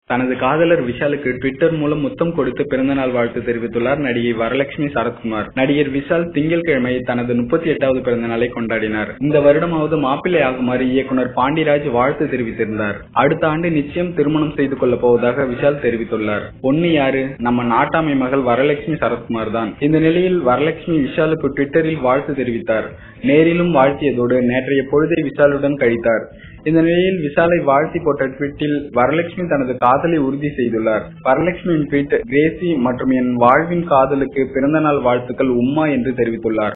தனது காதலர் விஷாலுக்கு ட்விட்டர் மூலம் முத்தம் கொடுத்து பிறந்தநாள் வாழ்த்து தெரிவித்துள்ளார் நடிகை வரலட்சுமி சரத்குமார் நடிகர் விஷால் திங்கட்கிழமை தனது முப்பத்தி எட்டாவது பிறந்த நாளை கொண்டாடினார் இந்த வருடமாவது மாப்பிள்ளை ஆகுமாறு இயக்குனர் பாண்டிராஜ் வாழ்த்து தெரிவித்திருந்தார் அடுத்த ஆண்டு நிச்சயம் திருமணம் செய்து கொள்ள போவதாக விஷால் தெரிவித்துள்ளார் பொண்ணு யாரு நம்ம நாட்டாமை மகள் வரலட்சுமி சரத்குமார் தான் இந்த நிலையில் வரலட்சுமி விஷாலுக்கு ட்விட்டரில் வாழ்த்து தெரிவித்தார் நேரிலும் வாழ்த்தியதோடு நேற்றைய பொழுதை விஷாலுடன் கழித்தார் இந்த நிலையில் விஷாலை வாழ்த்தி போட்ட ட்வீட்டில் வரலட்சுமி தனது காதலை உறுதி செய்துள்ளார் வரலட்சுமியின் ட்வீட் கிரேசி மற்றும் என் வாழ்வின் காதலுக்கு பிறந்தநாள் வாழ்த்துக்கள் உம்மா என்று தெரிவித்துள்ளார்